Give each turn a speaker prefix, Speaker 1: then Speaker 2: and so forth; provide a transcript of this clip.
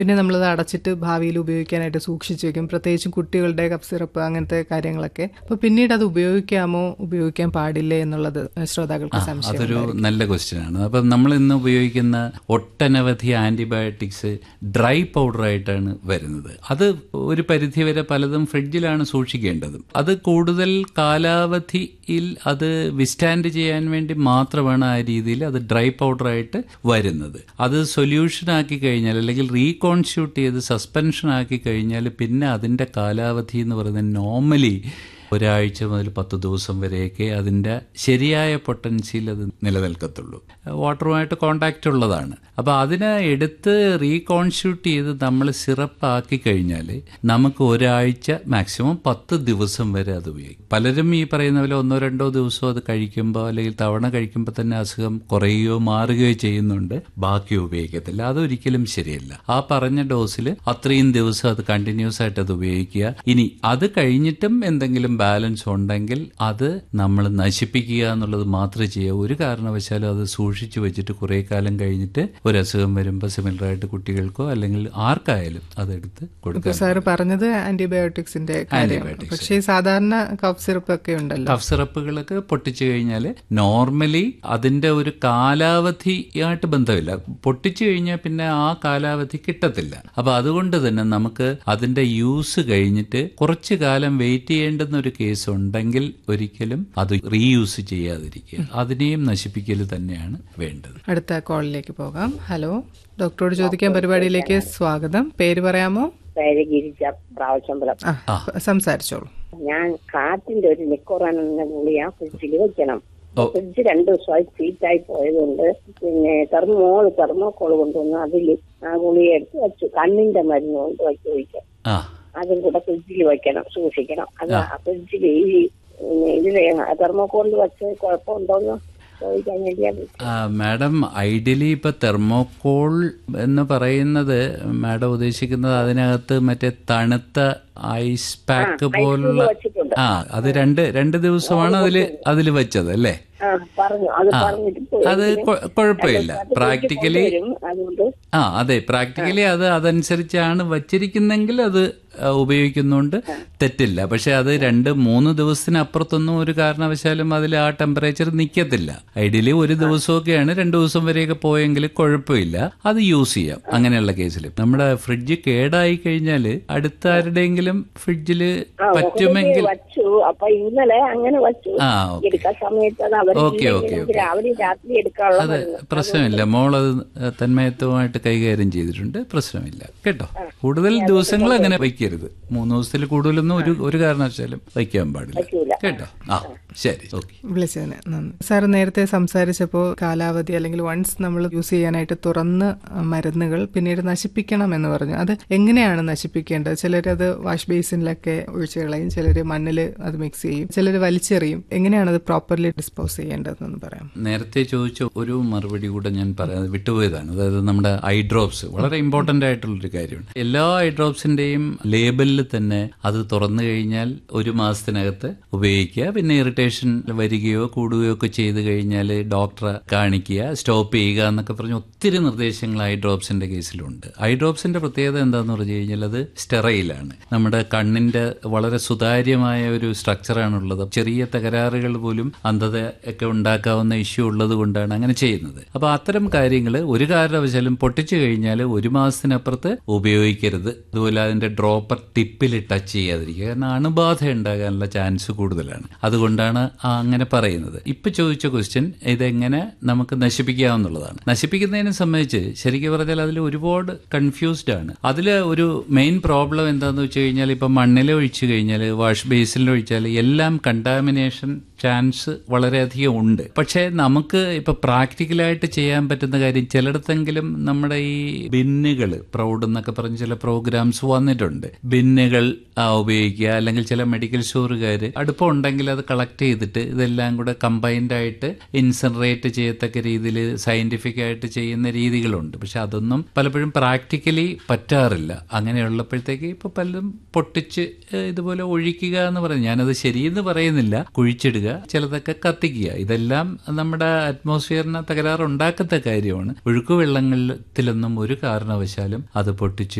Speaker 1: പിന്നെ നമ്മളത് അടച്ചിട്ട് ഭാവിയിൽ ഉപയോഗിക്കാനായിട്ട് സൂക്ഷിച്ചു വെക്കും പ്രത്യേകിച്ചും കുട്ടികളുടെ കപ്പ് സിറപ്പ് അങ്ങനത്തെ കാര്യങ്ങളൊക്കെ അപ്പൊ പിന്നീട് അത് ഉപയോഗിക്കാമോ ഉപയോഗിക്കാൻ പാടില്ലേ എന്നുള്ളത് ശ്രോതാക്കൾക്ക് സംശയം
Speaker 2: അതൊരു നല്ല ക്വസ്റ്റ്യൻ ആണ് അപ്പം നമ്മൾ ഇന്ന് ഉപയോഗിക്കുന്ന ഒട്ടനവധി ആന്റിബയോട്ടിക്സ് ഡ്രൈ പൗഡർ ആയിട്ടാണ് വരുന്നത് അത് ഒരു പരിധി വരെ പലതും ഫ്രിഡ്ജിലാണ് സൂക്ഷിക്കേണ്ടത് അത് കൂടുതൽ കാലാവധിയിൽ അത് വിസ്റ്റാൻഡ് ചെയ്യാൻ വേണ്ടി മാത്രമാണ് ആ രീതിയിൽ അത് ഡ്രൈ പൗഡർ ആയിട്ട് വരുന്നത് അത് സൊല്യൂഷൻ ആക്കി കഴിഞ്ഞാൽ അല്ലെങ്കിൽ റീകോൺസ്റ്റിറ്റ്യൂട്ട് ചെയ്ത് സസ്പെൻഷൻ ആക്കി കഴിഞ്ഞാൽ പിന്നെ അതിന്റെ കാലാവധി എന്ന് പറയുന്നത് നോർമലി ഒരാഴ്ച മുതൽ പത്ത് ദിവസം വരെയൊക്കെ അതിൻ്റെ ശരിയായ പൊട്ടൻഷ്യൽ അത് നിലനിൽക്കത്തുള്ളൂ വാട്ടറുമായിട്ട് കോണ്ടാക്റ്റ് ഉള്ളതാണ് അപ്പോൾ അതിനെ എടുത്ത് റീകോൺസ്റ്റിറ്റ്യൂട്ട് ചെയ്ത് നമ്മൾ സിറപ്പ് ആക്കി കഴിഞ്ഞാൽ നമുക്ക് ഒരാഴ്ച മാക്സിമം പത്ത് ദിവസം വരെ അത് ഉപയോഗിക്കും പലരും ഈ പറയുന്ന പോലെ ഒന്നോ രണ്ടോ ദിവസം അത് കഴിക്കുമ്പോൾ അല്ലെങ്കിൽ തവണ കഴിക്കുമ്പോൾ തന്നെ അസുഖം കുറയുകയോ മാറുകയോ ചെയ്യുന്നുണ്ട് ബാക്കി ഉപയോഗിക്കത്തില്ല അതൊരിക്കലും ശരിയല്ല ആ പറഞ്ഞ ഡോസിൽ അത്രയും ദിവസം അത് കണ്ടിന്യൂസ് ആയിട്ട് അത് ഉപയോഗിക്കുക ഇനി അത് കഴിഞ്ഞിട്ടും എന്തെങ്കിലും ബാലൻസ് ഉണ്ടെങ്കിൽ അത് നമ്മൾ നശിപ്പിക്കുക എന്നുള്ളത് മാത്രമേ ചെയ്യൂ ഒരു കാരണവശാലും അത് സൂക്ഷിച്ചു വെച്ചിട്ട് കുറെ കാലം കഴിഞ്ഞിട്ട് ഒരു അസുഖം വരുമ്പോൾ സിമിലർ ആയിട്ട് കുട്ടികൾക്കോ അല്ലെങ്കിൽ ആർക്കായാലും അതെടുത്ത്
Speaker 1: ഇപ്പൊ
Speaker 2: കൊടുക്കാം
Speaker 1: സാറ് പറഞ്ഞത് ആന്റിബയോട്ടിക്സിന്റെ കാര്യമാണ് പക്ഷേ ഈ സാധാരണ കഫ് സിറപ്പ് ഒക്കെ ഉണ്ടല്ലോ
Speaker 2: കഫ് സിറപ്പുകളൊക്കെ പൊട്ടിച്ചു കഴിഞ്ഞാൽ നോർമലി അതിന്റെ ഒരു കാലാവധിയായിട്ട് ബന്ധമില്ല പൊട്ടിച്ചു കഴിഞ്ഞാൽ പിന്നെ ആ കാലാവധി കിട്ടത്തില്ല അപ്പൊ അതുകൊണ്ട് തന്നെ നമുക്ക് അതിന്റെ യൂസ് കഴിഞ്ഞിട്ട് കുറച്ചു കാലം വെയിറ്റ് ചെയ്യേണ്ടുന്ന ഒരു കേസ് ഉണ്ടെങ്കിൽ ഒരിക്കലും അത് റീയൂസ് ചെയ്യാതിരിക്കുക അതിനെയും നശിപ്പിക്കൽ തന്നെയാണ് വേണ്ടത്
Speaker 1: അടുത്ത കോളിലേക്ക് പോകാം ഹലോ ഡോക്ടറോട് ചോദിക്കാൻ പരിപാടിയിലേക്ക് സ്വാഗതം പേര് പറയാമോ
Speaker 3: പേര് ഗിരിജ പ്രാവശ്യമ്പലം
Speaker 1: ആ സംസാരിച്ചോളൂ
Speaker 3: ഞാൻ കാറ്റിന്റെ ഒരു നിക്കോറാൻ എന്ന ഗുളിയ ഫ്രിഡ്ജിൽ വെക്കണം ഫ്രിഡ്ജ് രണ്ടു ദിവസമായി ചീറ്റായി പോയതുകൊണ്ട് പിന്നെ തെർമോൾ തെർമോക്കോൾ കൊണ്ടുവന്ന് അതിൽ ആ ഗുളിയ എടുത്ത് വെച്ചു കണ്ണിന്റെ മരുന്ന് കൊണ്ട് വെച്ച് ഒഴിക്കാം
Speaker 2: ആ
Speaker 3: അതും കൂടെ ഫ്രിഡ്ജിൽ വെക്കണം സൂക്ഷിക്കണം അത് ആ ഫ്രിഡ്ജിൽ ഈ പിന്നെ ഇതില് തെർമോക്കോളിൽ വെച്ച് കുഴപ്പമുണ്ടോന്ന് ചോദിക്കാൻ വേണ്ടിയാണ്
Speaker 2: ആ, മാഡം ഐഡിയലി ഇപ്പൊ തെർമോകോൾ എന്ന് പറയുന്നത് മാഡം ഉദ്ദേശിക്കുന്നത് അതിനകത്ത് മറ്റേ തണുത്ത ഐസ് പാക്ക് പോലുള്ള
Speaker 3: വെച്ചിട്ടുണ്ട്
Speaker 2: ആ അത് രണ്ട് രണ്ട് ദിവസമാണ് അതില് അതിൽ വെച്ചത് അല്ലേ
Speaker 3: ആ പറഞ്ഞു അത് പറഞ്ഞിട്ട് പോയി.
Speaker 2: അത് കൊ- കുഴപ്പമില്ല
Speaker 3: അത്
Speaker 2: പ്രാക്ടിക്കലി
Speaker 3: കൊണ്ടുവരും. അതുകൊണ്ട്
Speaker 2: ആ അതെ പ്രാക്ടിക്കലി അത് അതനുസരിച്ചാണ് വച്ചിരിക്കുന്നെങ്കിൽ അത് ആ, ഉപയോഗിക്കുന്നതുകൊണ്ട് തെറ്റില്ല പക്ഷെ അത് രണ്ട് മൂന്ന് ദിവസത്തിനപ്പുറത്തൊന്നും ഒരു കാരണവശാലും അതിൽ ആ ടെമ്പറേച്ചർ നിൽക്കത്തില്ല ഐഡിയലി ഒരു ദിവസമൊക്കെയാണ് രണ്ട് ദിവസം വരെയൊക്കെ പോയെങ്കിൽ കുഴപ്പമില്ല അത് യൂസ് ചെയ്യാം അങ്ങനെയുള്ള കേസിൽ നമ്മുടെ ഫ്രിഡ്ജ് കേടായി കഴിഞ്ഞാൽ അടുത്ത ആരുടെയെങ്കിലും ഫ്രിഡ്ജിൽ പറ്റുമെങ്കിൽ
Speaker 3: വച്ചു അപ്പൊ ഇന്നലെ അങ്ങനെ വച്ചു
Speaker 2: ആ ഓക്കെ
Speaker 3: എടുക്കാൻ സമയത്ത് അത് അവർ
Speaker 2: ഓക്കെ, ഓക്കെ, ഓക്കെ.
Speaker 3: രാവിലെ രാത്രി എടുക്കാനുള്ള
Speaker 2: അത് പ്രശ്നമില്ല മോൾ അത് തന്മയത്വമായിട്ട് കൈകാര്യം ചെയ്തിട്ടുണ്ട് പ്രശ്നമില്ല കേട്ടോ കൂടുതൽ ദിവസങ്ങൾ അങ്ങനെ വയ്ക്കരുത് മൂന്ന് ദിവസത്തിൽ കൂടുതലൊന്നും ഒരു ഒരു കാരണവശാലും വയ്ക്കാൻ പാടില്ല കേട്ടോ ആ ശരി ഓക്കെ
Speaker 1: വിളിച്ചതിന് നന്ദി സാർ നേരത്തെ സംസാരിച്ചപ്പോൾ കാലാവധി അല്ലെങ്കിൽ വൺസ് നമ്മൾ യൂസ് ചെയ്യാനായിട്ട് തുറന്ന് മരുന്നുകൾ പിന്നീട് നശിപ്പിക്കണം എന്ന് പറഞ്ഞു അത് എങ്ങനെയാണ് നശിപ്പിക്കേണ്ടത് ചിലരത് വാഷ് ബേസിനിലൊക്കെ ഒഴിച്ചു കളയും ചിലർ മണ്ണിൽ അത് മിക്സ് ചെയ്യും ചിലർ വലിച്ചെറിയും എങ്ങനെയാണ് അത് പ്രോപ്പർലി ഡിസ്പോസ് ചെയ്യേണ്ടതെന്ന് പറയാം
Speaker 2: നേരത്തെ ചോദിച്ച ഒരു മറുപടി കൂടെ ഞാൻ പറയാതെ വിട്ടുപോയതാണ് അതായത് നമ്മുടെ ഐ ഡ്രോപ്സ് വളരെ ഇമ്പോർട്ടന്റ് ആയിട്ടുള്ളൊരു കാര്യമാണ് എല്ലാ ഐ ഡ്രോപ്സിന്റെയും ലേബലിൽ തന്നെ അത് തുറന്നു കഴിഞ്ഞാൽ ഒരു മാസത്തിനകത്ത് ഉപയോഗിക്കുക പിന്നെ ഇറിറ്റേഷൻ വരികയോ കൂടുകയോ ഒക്കെ ചെയ്ത് കഴിഞ്ഞാൽ ഡോക്ടറെ കാണിക്കുക സ്റ്റോപ്പ് ചെയ്യുക എന്നൊക്കെ പറഞ്ഞ് ഒത്തിരി നിർദ്ദേശങ്ങൾ ഐ ഡ്രോപ്സിന്റെ കേസിലുണ്ട് ഐ ഡ്രോപ്സിന്റെ പ്രത്യേകത എന്താന്ന് പറഞ്ഞു കഴിഞ്ഞാൽ അത് സ്റ്റെറയിലാണ് നമ്മുടെ കണ്ണിന്റെ വളരെ സുതാര്യമായ ഒരു സ്ട്രക്ചറാണുള്ളത് ചെറിയ തകരാറുകൾ പോലും അന്ധത ഒക്കെ ഉണ്ടാക്കാവുന്ന ഇഷ്യൂ ഉള്ളത് കൊണ്ടാണ് അങ്ങനെ ചെയ്യുന്നത് അപ്പൊ അത്തരം കാര്യങ്ങൾ ഒരു കാരണവശാലും പൊട്ടിച്ചു കഴിഞ്ഞാൽ ഒരു മാസത്തിനപ്പുറത്ത് ഉപയോഗിക്കരുത് അതുപോലെ അതിന്റെ ഡ്രോപ്പർ ടിപ്പിൽ ടച്ച് ചെയ്യാതിരിക്കുക കാരണം അണുബാധ ഉണ്ടാകാനുള്ള ചാൻസ് കൂടുതലാണ് അതുകൊണ്ടാണ് ആ അങ്ങനെ പറയുന്നത് ഇപ്പൊ ചോദിച്ച ക്വസ്റ്റ്യൻ ഇതെങ്ങനെ നമുക്ക് നശിപ്പിക്കാവുന്നതാണ് നശിപ്പിക്കുന്നതിനെ സംബന്ധിച്ച് ശരിക്കും പറഞ്ഞാൽ അതിൽ ഒരുപാട് കൺഫ്യൂസ്ഡ് ആണ് അതിൽ ഒരു മെയിൻ പ്രോബ്ലം എന്താന്ന് വെച്ച് കഴിഞ്ഞാൽ ഇപ്പൊ മണ്ണിൽ ഒഴിച്ചു കഴിഞ്ഞാൽ വാഷ് ബേസിനിൽ ഒഴിച്ചാൽ എല്ലാം കണ്ടാമിനേഷൻ ചാൻസ് വളരെയധികം ഉണ്ട് പക്ഷേ നമുക്ക് ഇപ്പൊ പ്രാക്ടിക്കലായിട്ട് ചെയ്യാൻ പറ്റുന്ന കാര്യം ചിലയിടത്തെങ്കിലും നമ്മുടെ ഈ ബിന്നുകൾ പ്രൗഡ് എന്നൊക്കെ പറഞ്ഞ് ചില പ്രോഗ്രാംസ് വന്നിട്ടുണ്ട് ബിന്നുകൾ ആ, ഉപയോഗിക്കുക അല്ലെങ്കിൽ ചില മെഡിക്കൽ സ്റ്റോറുകാർ അടുപ്പം ഉണ്ടെങ്കിൽ അത് കളക്ട് ചെയ്തിട്ട് ഇതെല്ലാം കൂടെ കമ്പൈൻഡ് ആയിട്ട് ഇൻസൻറേറ്റ് ചെയ്യത്തക്ക രീതിയിൽ സയന്റിഫിക് ആയിട്ട് ചെയ്യുന്ന രീതികളുണ്ട് പക്ഷെ അതൊന്നും പലപ്പോഴും പ്രാക്ടിക്കലി പറ്റാറില്ല അങ്ങനെയുള്ളപ്പോഴത്തേക്ക് ഇപ്പൊ പലരും പൊട്ടിച്ച് ഏഹ്, ഇതുപോലെ ഒഴിക്കുക എന്ന് പറയുന്നത് ഞാനത് ശരിയെന്ന് പറയുന്നില്ല കുഴിച്ചിടുക ചിലതൊക്കെ കത്തിക്കുക ഇതെല്ലാം നമ്മുടെ അറ്റ്മോസ്ഫിയറിന് തകരാറുണ്ടാക്കത്ത കാര്യമാണ് ഒഴുക്കുവെള്ളത്തിലൊന്നും ഒരു കാരണവശാലും അത് പൊട്ടിച്ച്